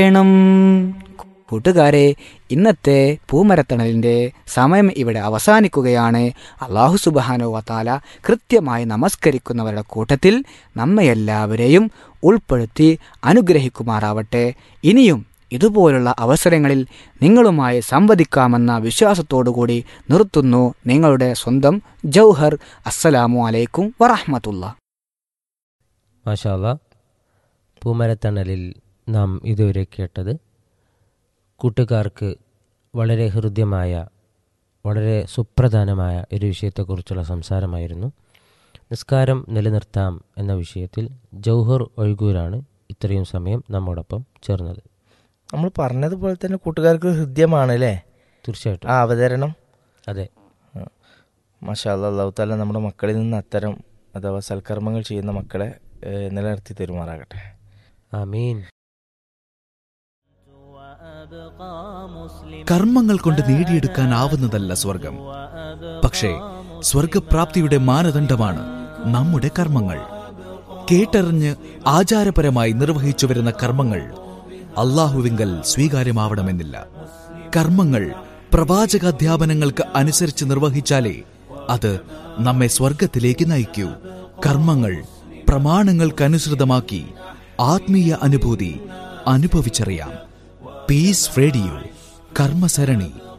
വേണം കൂട്ടുകാരെ ഇന്നത്തെ പൂമരത്തണലിൻ്റെ സമയം ഇവിടെ അവസാനിക്കുകയാണ് അള്ളാഹു സുബാനോ വത്താല കൃത്യമായി നമസ്കരിക്കുന്നവരുടെ കൂട്ടത്തിൽ നമ്മയെല്ലാവരെയും ഉൾപ്പെടുത്തി അനുഗ്രഹിക്കുമാറാവട്ടെ ഇനിയും ഇതുപോലുള്ള അവസരങ്ങളിൽ നിങ്ങളുമായി സംവദിക്കാമെന്ന വിശ്വാസത്തോടുകൂടി നിർത്തുന്നു നിങ്ങളുടെ സ്വന്തം ജൗഹർ അസ്സലാമു അലൈക്കും വറഹമത്തുള്ള മാഷാല്ല പൂമരത്തണലിൽ നാം ഇതുവരെ കേട്ടത് കൂട്ടുകാർക്ക് വളരെ ഹൃദ്യമായ വളരെ സുപ്രധാനമായ ഒരു വിഷയത്തെക്കുറിച്ചുള്ള സംസാരമായിരുന്നു നിസ്കാരം നിലനിർത്താം എന്ന വിഷയത്തിൽ ജൗഹർ ഒഴുകൂരാണ് ഇത്രയും സമയം നമ്മോടൊപ്പം ചേർന്നത് നമ്മൾ പറഞ്ഞതുപോലെ തന്നെ കൂട്ടുകാർക്ക് ഹൃദ്യമാണ് അല്ലേ തീർച്ചയായിട്ടും ആ അവതരണം അതെ മഷാ അള്ളാഹു താല നമ്മുടെ മക്കളിൽ നിന്ന് അത്തരം അഥവാ സൽക്കർമ്മങ്ങൾ ചെയ്യുന്ന മക്കളെ ഏഹ്, നിലനിർത്തി തെരുമാറാകട്ടെ ആമീൻ കർമ്മങ്ങൾ കൊണ്ട് നേടിയെടുക്കാനാവുന്നതല്ല സ്വർഗം പക്ഷേ സ്വർഗപ്രാപ്തിയുടെ മാനദണ്ഡമാണ് നമ്മുടെ കർമ്മങ്ങൾ കേട്ടറിഞ്ഞ് ആചാരപരമായി നിർവഹിച്ചു വരുന്ന കർമ്മങ്ങൾ അള്ളാഹുവിങ്കൽ സ്വീകാര്യമാവണമെന്നില്ല കർമ്മങ്ങൾ പ്രവാചകാധ്യാപനങ്ങൾക്ക് അനുസരിച്ച് നിർവഹിച്ചാലേ അത് നമ്മെ സ്വർഗത്തിലേക്ക് നയിക്കൂ കർമ്മങ്ങൾ പ്രമാണങ്ങൾക്കനുസൃതമാക്കി ആത്മീയ അനുഭൂതി അനുഭവിച്ചറിയാം പീസ് റേഡിയോ കർമ്മസരണി